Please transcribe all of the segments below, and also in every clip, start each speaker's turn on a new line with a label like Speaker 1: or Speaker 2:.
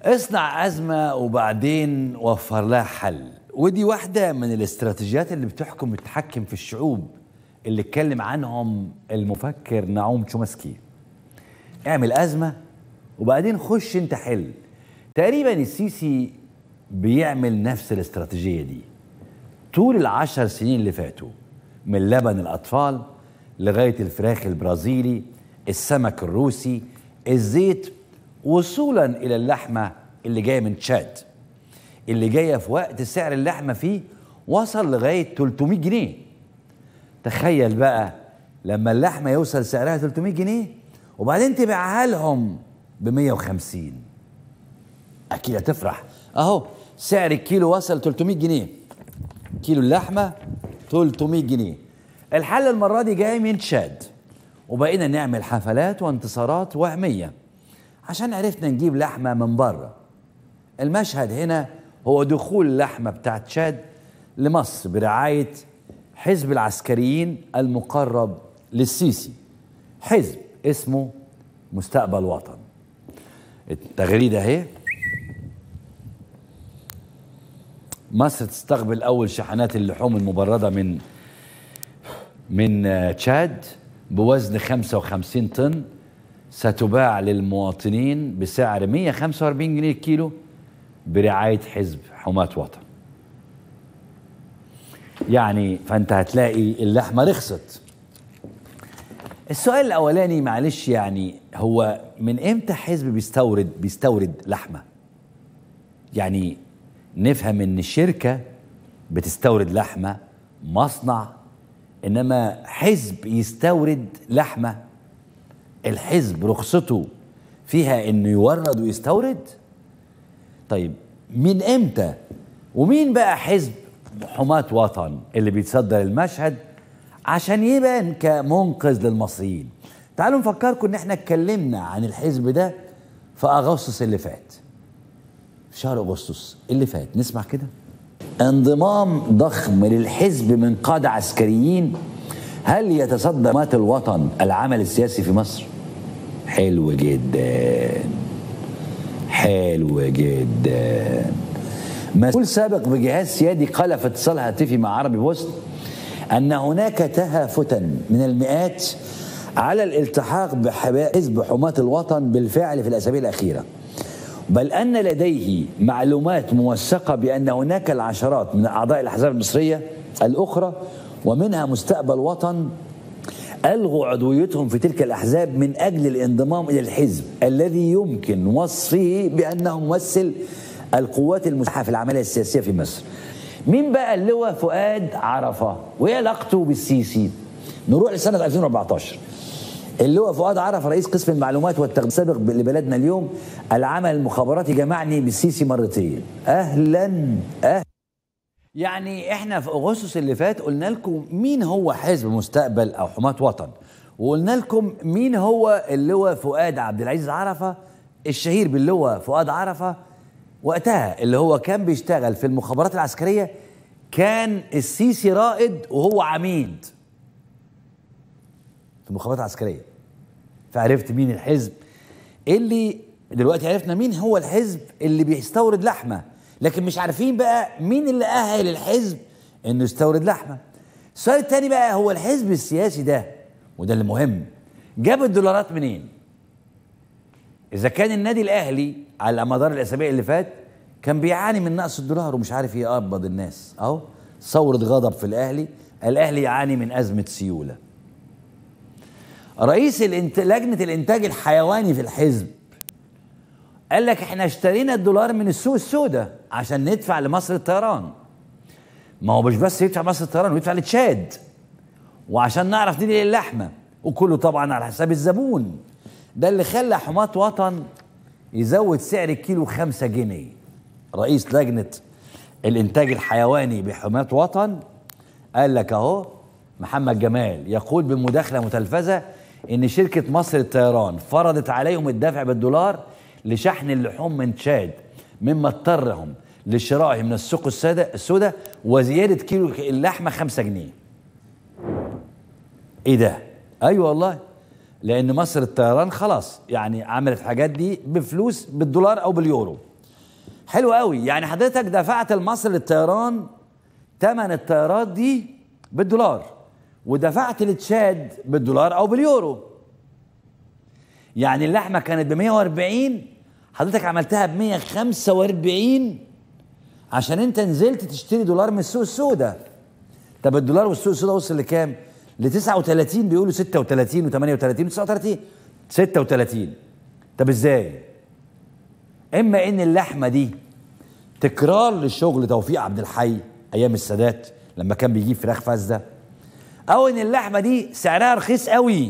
Speaker 1: اصنع أزمة وبعدين وفر لها حل ودي واحدة من الاستراتيجيات اللي بتحكم وتتحكم في الشعوب اللي اتكلم عنهم المفكر نعوم تشومسكي اعمل أزمة وبعدين خش انت حل تقريبا السيسي بيعمل نفس الاستراتيجية دي طول العشر سنين اللي فاتوا من لبن الأطفال لغاية الفراخ البرازيلي السمك الروسي الزيت وصولا إلى اللحمة اللي جاية من تشاد اللي جاية في وقت سعر اللحمة فيه وصل لغاية 300 جنيه تخيل بقى لما اللحمة يوصل سعرها 300 جنيه وبعدين تبيعها لهم ب 150 أكيد هتفرح أهو سعر الكيلو وصل 300 جنيه كيلو اللحمة 300 جنيه الحل المرة دي جاي من تشاد وبقينا نعمل حفلات وانتصارات وهمية عشان عرفنا نجيب لحمة من بره المشهد هنا هو دخول اللحمة بتاعت تشاد لمصر برعاية حزب العسكريين المقرب للسيسي حزب اسمه مستقبل وطن التغريدة اهي مصر تستقبل أول شحنات اللحوم المبردة من من تشاد بوزن 55 طن ستباع للمواطنين بسعر 145 جنيه الكيلو برعاية حزب حماة وطن يعني فأنت هتلاقي اللحمة رخصت السؤال الأولاني معلش يعني هو من إمتى حزب بيستورد بيستورد لحمة يعني نفهم إن الشركة بتستورد لحمة مصنع إنما حزب يستورد لحمة الحزب رخصته فيها إنه يورد ويستورد طيب من امتى ومين بقى حزب حماة وطن اللي بيتصدر المشهد عشان يبان كمنقذ للمصريين تعالوا نفكركم ان احنا اتكلمنا عن الحزب ده في اغسطس اللي فات في شهر اغسطس اللي فات نسمع كده انضمام ضخم للحزب من قادة عسكريين هل يتصدى حماة الوطن العمل السياسي في مصر حلو جدا حلو جدا مسؤول سابق بجهاز سيادي قال في اتصال هاتفي مع عربي بوست ان هناك تهافتا من المئات على الالتحاق بحزب حماة الوطن بالفعل في الاسابيع الاخيره بل ان لديه معلومات موثقه بان هناك العشرات من اعضاء الاحزاب المصريه الاخرى ومنها مستقبل وطن ألغوا عضويتهم في تلك الأحزاب من أجل الانضمام إلى الحزب الذي يمكن وصفه بأنه ممثل القوات المسلحة في العملية السياسية في مصر مين بقى اللواء فؤاد عرفة وإيه علاقته بالسيسي نروح لسنة 2014 اللواء فؤاد عرفة رئيس قسم المعلومات والتغذية السابق لبلدنا اليوم العمل المخابراتي جمعني بالسيسي مرتين أهلا أهلا يعني احنا في اغسطس اللي فات قلنا لكم مين هو حزب مستقبل او حماة وطن وقلنا لكم مين هو اللواء فؤاد عبد العزيز عرفه الشهير باللواء فؤاد عرفه وقتها اللي هو كان بيشتغل في المخابرات العسكريه كان السيسي رائد وهو عميد في المخابرات العسكريه فعرفت مين الحزب اللي دلوقتي عرفنا مين هو الحزب اللي بيستورد لحمه لكن مش عارفين بقى مين اللي اهل الحزب انه يستورد لحمه السؤال الثاني بقى هو الحزب السياسي ده وده اللي مهم جاب الدولارات منين اذا كان النادي الاهلي على مدار الاسابيع اللي فات كان بيعاني من نقص الدولار ومش عارف يقبض الناس اهو ثورة غضب في الاهلي الاهلي يعاني من ازمة سيولة رئيس الانت... لجنة الانتاج الحيواني في الحزب قال لك احنا اشترينا الدولار من السوق السوداء عشان ندفع لمصر الطيران ما هو مش بس يدفع مصر الطيران ويدفع لتشاد وعشان نعرف ننقل اللحمه وكله طبعا على حساب الزبون ده اللي خلى حماة وطن يزود سعر الكيلو خمسة جنيه رئيس لجنة الإنتاج الحيواني بحماة وطن قال لك أهو محمد جمال يقول بمداخلة متلفزة إن شركة مصر الطيران فرضت عليهم الدفع بالدولار لشحن اللحوم من تشاد مما اضطرهم لشرائه من السوق السوداء السوداء وزيادة كيلو اللحمة خمسة جنيه ايه ده ايوه والله لان مصر الطيران خلاص يعني عملت الحاجات دي بفلوس بالدولار او باليورو حلو قوي يعني حضرتك دفعت لمصر للطيران ثمن الطيارات دي بالدولار ودفعت لتشاد بالدولار او باليورو يعني اللحمه كانت ب 140 حضرتك عملتها ب 145 عشان انت نزلت تشتري دولار من السوق السوداء طب الدولار والسوق السوداء وصل لكام؟ ل 39 بيقولوا 36 و38 و39 36 طب ازاي؟ اما ان اللحمه دي تكرار لشغل توفيق عبد الحي ايام السادات لما كان بيجيب فراخ فاسده او ان اللحمه دي سعرها رخيص قوي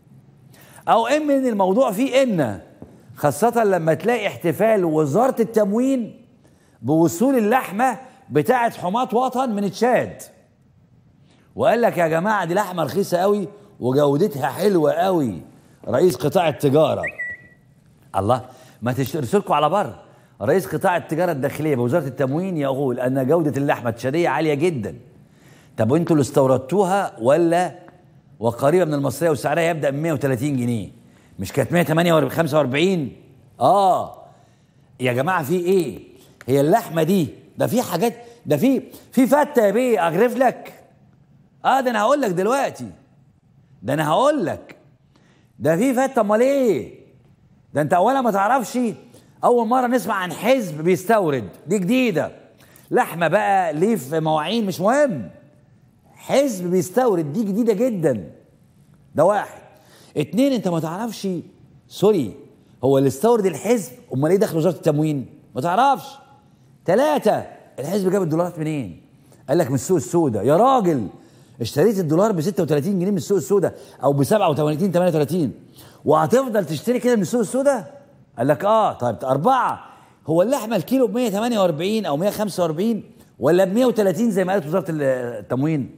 Speaker 1: او اما ان الموضوع فيه ان خاصه لما تلاقي احتفال وزاره التموين بوصول اللحمه بتاعه حماة وطن من تشاد وقال لك يا جماعه دي لحمه رخيصه قوي وجودتها حلوه قوي رئيس قطاع التجاره الله ما ترسلكوا على بره رئيس قطاع التجاره الداخليه بوزاره التموين يقول ان جوده اللحمه التشاديه عاليه جدا طب وانتوا اللي استوردتوها ولا وقريبه من المصريه وسعرها يبدا من 130 جنيه مش كانت 145 اه يا جماعه في ايه هي اللحمه دي ده في حاجات ده في في فته يا بيه اغرف لك اه ده انا هقول لك دلوقتي ده انا هقول لك ده في فته امال ايه ده انت اولا ما تعرفش اول مره نسمع عن حزب بيستورد دي جديده لحمه بقى ليه في مواعين مش مهم حزب بيستورد دي جديده جدا ده واحد اتنين انت ما تعرفش سوري هو اللي استورد الحزب امال ايه دخل وزاره التموين ما تعرفش ثلاثة الحزب جاب الدولارات منين قال لك من السوق السوداء يا راجل اشتريت الدولار ب 36 جنيه من السوق السوداء او ب 37 38 وهتفضل تشتري كده من السوق السوداء قال لك اه طيب أربعة هو اللحمة الكيلو ب 148 أو 145 ولا ب 130 زي ما قالت وزارة التموين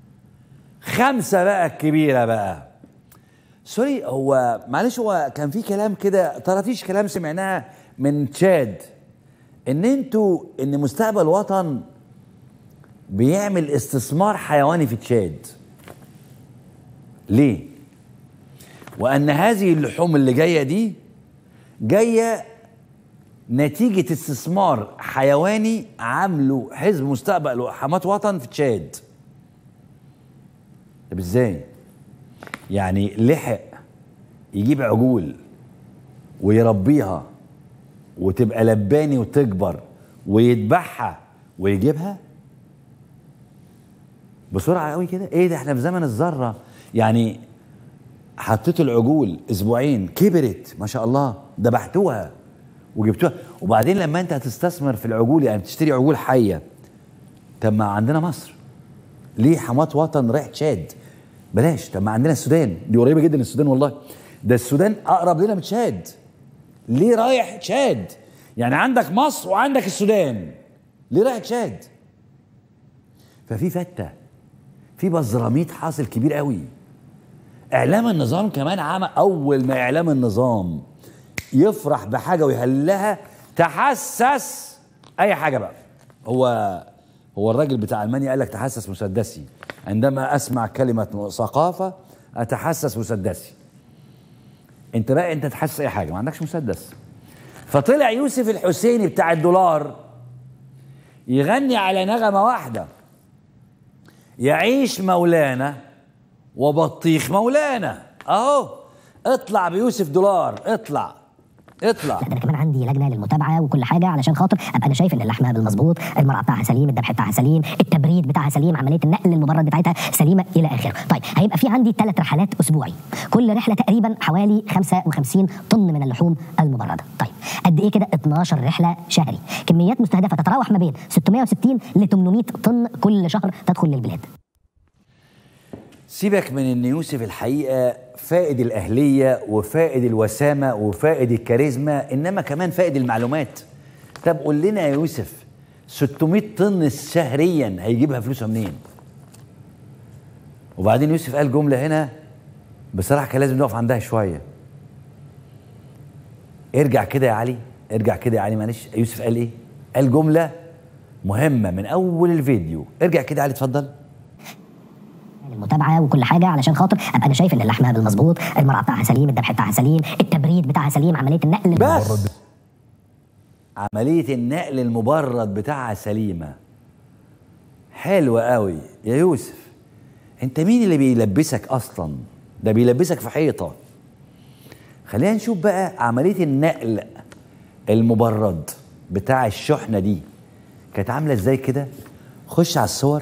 Speaker 1: خمسة بقى الكبيرة بقى سوري هو معلش هو كان في كلام كده طرطيش كلام سمعناها من تشاد ان انتوا ان مستقبل وطن بيعمل استثمار حيواني في تشاد ليه وان هذه اللحوم اللي جايه دي جايه نتيجه استثمار حيواني عامله حزب مستقبل وحماة وطن في تشاد طب ازاي يعني لحق يجيب عجول ويربيها وتبقى لباني وتكبر ويذبحها ويجيبها بسرعه قوي كده ايه ده احنا في زمن الذره يعني حطيتوا العجول اسبوعين كبرت ما شاء الله ذبحتوها وجبتوها وبعدين لما انت هتستثمر في العجول يعني تشتري عجول حيه طب ما عندنا مصر ليه حماة وطن رايح تشاد بلاش طب ما عندنا السودان دي قريبه جدا السودان والله ده السودان اقرب لنا من تشاد ليه رايح تشاد يعني عندك مصر وعندك السودان ليه رايح تشاد ففي فته في بزراميط حاصل كبير قوي اعلام النظام كمان عمل اول ما اعلام النظام يفرح بحاجه ويهلها تحسس اي حاجه بقى هو هو الراجل بتاع المانيا قال لك تحسس مسدسي عندما اسمع كلمه ثقافه اتحسس مسدسي انت بقى انت تحسس اي حاجه ما عندكش مسدس فطلع يوسف الحسيني بتاع الدولار يغني على نغمه واحده يعيش مولانا وبطيخ مولانا اهو اطلع بيوسف دولار اطلع اطلع
Speaker 2: لا ده انا كمان عندي لجنه للمتابعه وكل حاجه علشان خاطر ابقى انا شايف ان اللحمه بالمظبوط المرعى بتاعها سليم الذبح بتاعها سليم التبريد بتاعها سليم عمليه النقل المبرد بتاعتها سليمه الى اخره طيب هيبقى في عندي ثلاث رحلات اسبوعي كل رحله تقريبا حوالي 55 طن من اللحوم المبرده طيب قد ايه كده 12 رحله شهري كميات مستهدفه تتراوح ما بين 660 ل 800 طن كل شهر تدخل للبلاد
Speaker 1: سيبك من ان يوسف الحقيقه فائد الاهليه وفائد الوسامه وفائد الكاريزما انما كمان فائد المعلومات طب قول لنا يا يوسف 600 طن شهريا هيجيبها فلوسها منين وبعدين يوسف قال جمله هنا بصراحه كان لازم نقف عندها شويه ارجع كده يا علي ارجع كده يا علي معلش يوسف قال ايه قال جمله مهمه من اول الفيديو ارجع كده يا علي اتفضل
Speaker 2: المتابعه وكل حاجه علشان خاطر ابقى انا شايف ان اللحمه بالمظبوط المرعى بتاعها سليم الذبح بتاعها سليم التبريد بتاعها سليم عمليه النقل
Speaker 1: بس عمليه النقل المبرد بتاعها سليمه حلوة قوي يا يوسف انت مين اللي بيلبسك اصلا ده بيلبسك في حيطة خلينا نشوف بقى عملية النقل المبرد بتاع الشحنة دي كانت عاملة ازاي كده خش على الصور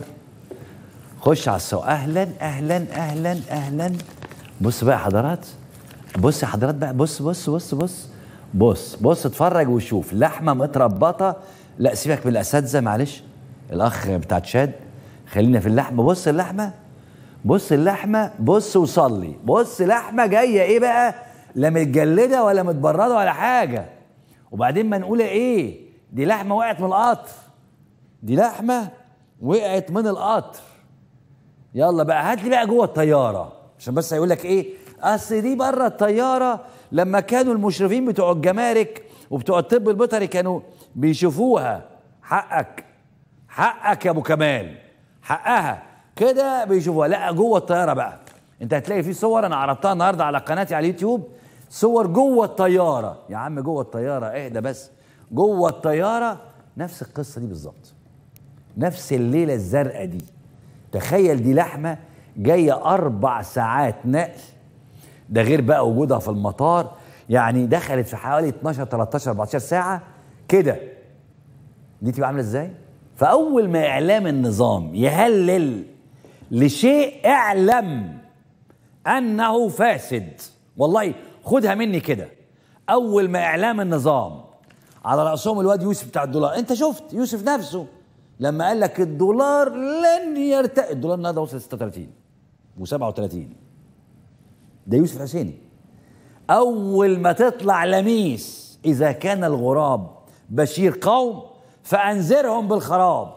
Speaker 1: خش على الصور اهلا اهلا اهلا اهلا بص بقى يا حضرات بص يا حضرات بقى بص بص بص بص بص بص اتفرج وشوف لحمه متربطه لا سيبك من الاساتذه معلش الاخ بتاع تشاد خلينا في اللحمه بص اللحمه بص اللحمه بص وصلي بص لحمه جايه ايه بقى لا متجلده ولا متبرده ولا حاجه وبعدين ما نقول ايه دي لحمه وقعت من القطر دي لحمه وقعت من القطر يلا بقى هات لي بقى جوه الطياره عشان بس هيقول لك ايه اصل دي بره الطياره لما كانوا المشرفين بتوع الجمارك وبتوع الطب البيطري كانوا بيشوفوها حقك حقك يا ابو كمال حقها كده بيشوفوها لا جوه الطياره بقى انت هتلاقي في صور انا عرضتها النهارده على قناتي على اليوتيوب صور جوه الطياره يا عم جوه الطياره اهدى بس جوه الطياره نفس القصه دي بالظبط نفس الليله الزرقاء دي تخيل دي لحمه جايه اربع ساعات نقل ده غير بقى وجودها في المطار يعني دخلت في حوالي 12 13 14 ساعه كده دي تبقى عامله ازاي؟ فاول ما اعلام النظام يهلل لشيء اعلم انه فاسد والله خدها مني كده اول ما اعلام النظام على راسهم الواد يوسف بتاع الدولار انت شفت يوسف نفسه لما قال لك الدولار لن يرتقي الدولار النهارده وصل 36 و37 ده يوسف حسيني اول ما تطلع لميس اذا كان الغراب بشير قوم فانذرهم بالخراب